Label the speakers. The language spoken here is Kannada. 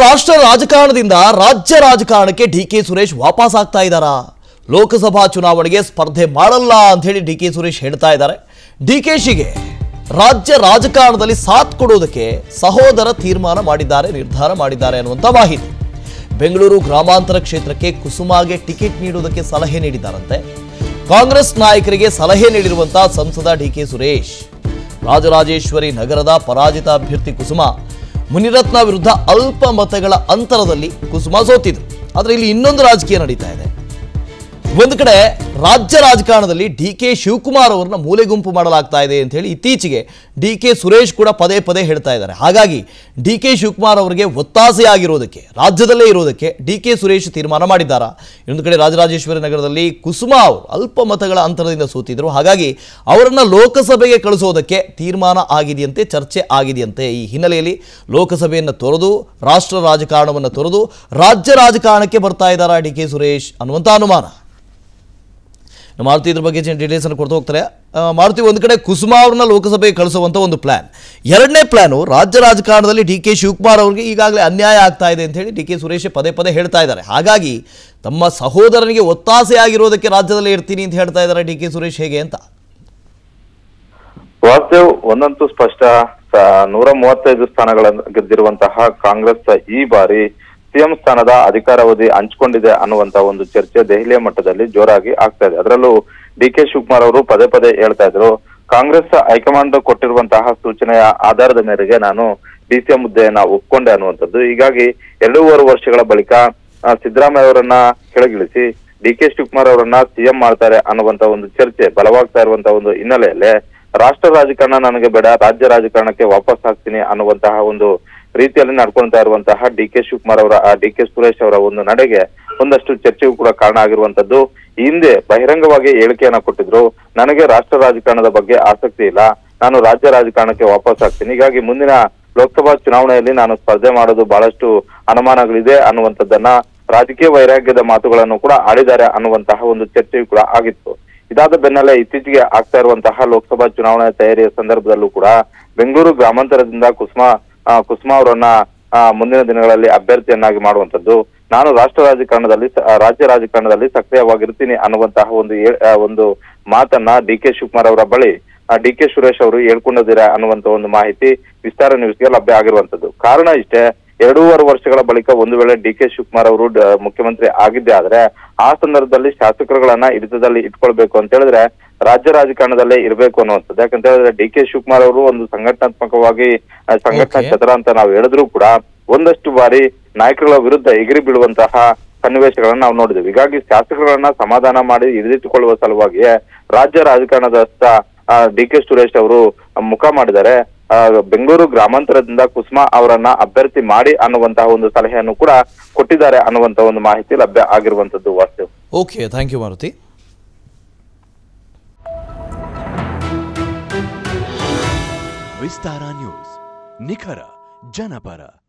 Speaker 1: ರಾಷ್ಟ್ರ ರಾಜಕಾರಣದಿಂದ ರಾಜ್ಯ ರಾಜಕಾರಣಕ್ಕೆ ಡಿ ಕೆ ಸುರೇಶ್ ವಾಪಸ್ ಆಗ್ತಾ ಇದ್ದಾರಾ ಲೋಕಸಭಾ ಚುನಾವಣೆಗೆ ಸ್ಪರ್ಧೆ ಮಾಡಲ್ಲ ಅಂತ ಹೇಳಿ ಡಿ ಕೆ ಸುರೇಶ್ ಹೇಳ್ತಾ ಇದ್ದಾರೆ ಡಿ ಕೆ ಶಿಗೆ ರಾಜ್ಯ ರಾಜಕಾರಣದಲ್ಲಿ ಸಾಥ್ ಕೊಡೋದಕ್ಕೆ ಸಹೋದರ ತೀರ್ಮಾನ ಮಾಡಿದ್ದಾರೆ ನಿರ್ಧಾರ ಮಾಡಿದ್ದಾರೆ ಅನ್ನುವಂಥ ಮಾಹಿತಿ ಬೆಂಗಳೂರು ಗ್ರಾಮಾಂತರ ಕ್ಷೇತ್ರಕ್ಕೆ ಕುಸುಮಾಗೆ ಟಿಕೆಟ್ ನೀಡುವುದಕ್ಕೆ ಸಲಹೆ ನೀಡಿದ್ದಾರಂತೆ ಕಾಂಗ್ರೆಸ್ ನಾಯಕರಿಗೆ ಸಲಹೆ ನೀಡಿರುವಂತಹ ಸಂಸದ ಡಿ ಕೆ ಸುರೇಶ್ ರಾಜರಾಜೇಶ್ವರಿ ನಗರದ ಪರಾಜಿತ ಅಭ್ಯರ್ಥಿ ಕುಸುಮ ಮುನಿರತ್ನ ವಿರುದ್ಧ ಅಲ್ಪ ಮತಗಳ ಅಂತರದಲ್ಲಿ ಕುಸುಮ ಸೋತಿದ್ರು ಆದರೆ ಇಲ್ಲಿ ಇನ್ನೊಂದು ರಾಜಕೀಯ ನಡೀತಾ ಇದೆ ಒಂದು ಕಡೆ ರಾಜ್ಯ ರಾಜಕಾರಣದಲ್ಲಿ ಡಿ ಕೆ ಶಿವಕುಮಾರ್ ಅವರನ್ನ ಮೂಲೆ ಗುಂಪು ಮಾಡಲಾಗ್ತಾ ಇದೆ ಅಂತ ಹೇಳಿ ಇತ್ತೀಚೆಗೆ ಡಿ ಕೆ ಸುರೇಶ್ ಕೂಡ ಪದೇ ಪದೇ ಹೇಳ್ತಾ ಇದ್ದಾರೆ ಹಾಗಾಗಿ ಡಿ ಕೆ ಶಿವಕುಮಾರ್ ಅವರಿಗೆ ಒತ್ತಾಸೆಯಾಗಿರೋದಕ್ಕೆ ರಾಜ್ಯದಲ್ಲೇ ಇರೋದಕ್ಕೆ ಡಿ ಕೆ ಸುರೇಶ್ ತೀರ್ಮಾನ ಮಾಡಿದ್ದಾರಾ ಇನ್ನೊಂದು ಕಡೆ ರಾಜರಾಜೇಶ್ವರಿ ನಗರದಲ್ಲಿ ಕುಸುಮಾ ಅವರು ಅಲ್ಪ ಮತಗಳ ಅಂತರದಿಂದ ಸೋತಿದ್ರು ಹಾಗಾಗಿ ಅವರನ್ನ ಲೋಕಸಭೆಗೆ ಕಳಿಸೋದಕ್ಕೆ ತೀರ್ಮಾನ ಆಗಿದೆಯಂತೆ ಚರ್ಚೆ ಆಗಿದೆಯಂತೆ ಈ ಹಿನ್ನೆಲೆಯಲ್ಲಿ ಲೋಕಸಭೆಯನ್ನು ತೊರೆದು ರಾಷ್ಟ್ರ ರಾಜಕಾರಣವನ್ನು ತೊರೆದು ರಾಜ್ಯ ರಾಜಕಾರಣಕ್ಕೆ ಬರ್ತಾ ಇದ್ದಾರಾ ಡಿ ಕೆ ಸುರೇಶ್ ಅನ್ನುವಂಥ ಅನುಮಾನ ನಮ್ಮ ಮಾರುತಿ ಇದ್ರ ಬಗ್ಗೆ ಡೀಟೇಲ್ಸ್ ಅನ್ನು ಕೊಡ್ತಾ ಹೋಗ್ತಾರೆ ಆ, ಮಾರುತಿ ಒಂದು ಕಡೆ ಕುಸುಮಾ ಅವ್ರನ್ನ ಲೋಕಸಭೆಗೆ ಕಳಿಸುವಂತ ಒಂದು ಪ್ಲಾನ್ ಎರಡನೇ ಪ್ಲಾನು ರಾಜ್ಯ ರಾಜಕಾರಣದಲ್ಲಿ ಡಿ ಕೆ ಶಿವಕುಮಾರ್ ಅವರಿಗೆ ಈಗಾಗಲೇ ಅನ್ಯಾಯ ಆಗ್ತಾ ಇದೆ ಅಂತ ಹೇಳಿ ಡಿ ಕೆ ಸುರೇಶ್ ಪದೇ ಪದೇ ಹೇಳ್ತಾ ಇದ್ದಾರೆ ಹಾಗಾಗಿ ತಮ್ಮ ಸಹೋದರನಿಗೆ ಒತ್ತಾಸೆ ಆಗಿರೋದಕ್ಕೆ ರಾಜ್ಯದಲ್ಲೇ ಇರ್ತೀನಿ ಅಂತ ಹೇಳ್ತಾ ಇದ್ದಾರೆ ಡಿ ಕೆ ಸುರೇಶ್ ಹೇಗೆ ಅಂತ
Speaker 2: ವಾಸ್ತವ್ ಒಂದಂತೂ ಸ್ಪಷ್ಟ ಸ- ನೂರ ಮೂವತ್ತೈದು ಸ್ಥಾನಗಳನ್ನು ಗೆದ್ದಿರುವಂತಹ ಕಾಂಗ್ರೆಸ್ ಈ ಬಾರಿ ಸಿಎಂ ಸ್ಥಾನದ ಅಧಿಕಾರಾವಧಿ ಹಂಚಿಕೊಂಡಿದೆ ಅನ್ನುವಂತ ಒಂದು ಚರ್ಚೆ ದೆಹಲಿಯ ಮಟ್ಟದಲ್ಲಿ ಜೋರಾಗಿ ಆಗ್ತಾ ಇದೆ ಅದರಲ್ಲೂ ಡಿ ಕೆ ಶಿವಕುಮಾರ್ ಅವರು ಪದೇ ಪದೇ ಹೇಳ್ತಾ ಇದ್ರು ಕಾಂಗ್ರೆಸ್ ಹೈಕಮಾಂಡ್ ಕೊಟ್ಟಿರುವಂತಹ ಸೂಚನೆಯ ಆಧಾರದ ಮೇರೆಗೆ ನಾನು ಡಿಸಿಎಂ ಹುದ್ದೆಯನ್ನ ಒಪ್ಕೊಂಡೆ ಅನ್ನುವಂಥದ್ದು ಹೀಗಾಗಿ ಎರಡೂವರೆ ವರ್ಷಗಳ ಬಳಿಕ ಆ, ಸಿದ್ದರಾಮಯ್ಯ ಅವರನ್ನ ಕೆಳಗಿಳಿಸಿ ಡಿ ಕೆ ಶಿವಕುಮಾರ್ ಅವರನ್ನ ಸಿಎಂ ಮಾಡ್ತಾರೆ ಅನ್ನುವಂತ ಒಂದು ಚರ್ಚೆ ಬಲವಾಗ್ತಾ ಇರುವಂತ ಒಂದು ಹಿನ್ನೆಲೆಯಲ್ಲಿ ರಾಷ್ಟ್ರ ರಾಜಕಾರಣ ನನಗೆ ಬೇಡ ರಾಜ್ಯ ರಾಜಕಾರಣಕ್ಕೆ ವಾಪಸ್ ಹಾಕ್ತೀನಿ ಅನ್ನುವಂತಹ ಒಂದು ರೀತಿಯಲ್ಲಿ ನಡ್ಕೊಳ್ತಾ ಇರುವಂತಹ ಡಿ ಕೆ ಶಿವಕುಮಾರ್ ಅವರ ಡಿ ಕೆ ಸುರೇಶ್ ಅವರ ಒಂದು ನಡೆಗೆ ಒಂದಷ್ಟು ಚರ್ಚೆಗೂ ಕೂಡ ಕಾರಣ ಆಗಿರುವಂತದ್ದು ಈ ಹಿಂದೆ ಬಹಿರಂಗವಾಗಿ ಹೇಳಿಕೆಯನ್ನ ಕೊಟ್ಟಿದ್ರು ನನಗೆ ರಾಷ್ಟ್ರ ರಾಜಕಾರಣದ ಬಗ್ಗೆ ಆಸಕ್ತಿ ಇಲ್ಲ ನಾನು ರಾಜ್ಯ ರಾಜಕಾರಣಕ್ಕೆ ವಾಪಸ್ ಆಗ್ತೀನಿ ಹೀಗಾಗಿ ಮುಂದಿನ ಲೋಕಸಭಾ ಚುನಾವಣೆಯಲ್ಲಿ ನಾನು ಸ್ಪರ್ಧೆ ಮಾಡೋದು ಬಹಳಷ್ಟು ಅನುಮಾನಗಳಿದೆ ಅನ್ನುವಂಥದ್ದನ್ನ ರಾಜಕೀಯ ವೈರಾಗ್ಯದ ಮಾತುಗಳನ್ನು ಕೂಡ ಆಡಿದ್ದಾರೆ ಅನ್ನುವಂತಹ ಒಂದು ಚರ್ಚೆಯೂ ಕೂಡ ಆಗಿತ್ತು ಇದಾದ ಬೆನ್ನಲ್ಲೇ ಇತ್ತೀಚೆಗೆ ಆಗ್ತಾ ಇರುವಂತಹ ಲೋಕಸಭಾ ಚುನಾವಣಾ ತಯಾರಿಯ ಸಂದರ್ಭದಲ್ಲೂ ಕೂಡ ಬೆಂಗಳೂರು ಗ್ರಾಮಾಂತರದಿಂದ ಕುಸುಮಾ ಆ, ಕುಸುಮಾ ಅವರನ್ನ ಆ, ಮುಂದಿನ ದಿನಗಳಲ್ಲಿ ಅಭ್ಯರ್ಥಿಯನ್ನಾಗಿ ಮಾಡುವಂತದ್ದು ನಾನು ರಾಷ್ಟ್ರ ರಾಜಕಾರಣದಲ್ಲಿ ಸ- ಆ, ರಾಜ್ಯ ರಾಜಕಾರಣದಲ್ಲಿ ಸಕ್ರಿಯವಾಗಿರ್ತೀನಿ ಅನ್ನುವಂತಹ ಒಂದು ಏ- ಆ, ಒಂದು ಮಾತನ್ನ ಡಿ ಕೆ ಶಿವಕುಮಾರ್ ಅವರ ಬಳಿ ಡಿ ಕೆ ಸುರೇಶ್ ಅವರು ಹೇಳ್ಕೊಂಡಿದ್ದೀರಾ ಅನ್ನುವಂತ ಒಂದು ಮಾಹಿತಿ ವಿಸ್ತಾರ ನ್ಯೂಸ್ಗೆ ಲಭ್ಯ ಆಗಿರುವಂತದ್ದು ಕಾರಣ ಇಷ್ಟೇ ಎರಡೂವರೆ ವರ್ಷಗಳ ಬಳಿಕ ಒಂದು ವೇಳೆ ಡಿ ಕೆ ಶಿವಕುಮಾರ್ ಅವರು ಡ- ಮುಖ್ಯಮಂತ್ರಿ ಆಗಿದ್ದೆ ಆದ್ರೆ ಆ ಸಂದರ್ಭದಲ್ಲಿ ಶಾಸಕರುಗಳನ್ನ ಹಿಡಿತದಲ್ಲಿ ಇಟ್ಕೊಳ್ಬೇಕು ಅಂತ ಹೇಳಿದ್ರೆ ರಾಜ್ಯ ರಾಜಕಾರಣದಲ್ಲೇ ಇರಬೇಕು ಅನ್ನುವಂಥದ್ದು ಯಾಕಂತ ಹೇಳಿದ್ರೆ ಡಿ ಕೆ ಶಿವಕುಮಾರ್ ಅವರು ಒಂದು ಸಂಘಟನಾತ್ಮಕವಾಗಿ ಆ, ಸಂಘಟನಾ
Speaker 1: Okay.
Speaker 2: ಚತರ ಅಂತ ನಾವು ಹೇಳಿದ್ರು ಕೂಡ ಒಂದಷ್ಟು ಬಾರಿ ನಾಯಕರುಗಳ ವಿರುದ್ಧ ಎಗಿರಿ ಬೀಳುವಂತಹ ಸನ್ನಿವೇಶಗಳನ್ನ ನಾವು ನೋಡಿದ್ವಿ ಹೀಗಾಗಿ ಶಾಸಕರನ್ನ ಸಮಾಧಾನ ಮಾಡಿ ಹಿಡಿದಿಟ್ಟುಕೊಳ್ಳುವ ಸಲುವಾಗಿಯೇ ರಾಜ್ಯ ರಾಜಕಾರಣದತ್ತ ಡಿ ಕೆ ಸುರೇಶ್ ಅವರು ಮುಖ ಮಾಡಿದ್ದಾರೆ ಆ, ಬೆಂಗಳೂರು ಗ್ರಾಮಾಂತರದಿಂದ ಕುಸುಮಾ ಅವರನ್ನ ಅಭ್ಯರ್ಥಿ ಮಾಡಿ ಅನ್ನುವಂತಹ ಒಂದು ಸಲಹೆಯನ್ನು ಕೂಡ ಕೊಟ್ಟಿದ್ದಾರೆ ಅನ್ನುವಂತ ಒಂದು ಮಾಹಿತಿ ಲಭ್ಯ ಆಗಿರುವಂತದ್ದು ವಾಸ್ತವ
Speaker 1: okay thank you Maruthi
Speaker 3: Vistara news ನಿಖರ ಜನಪರ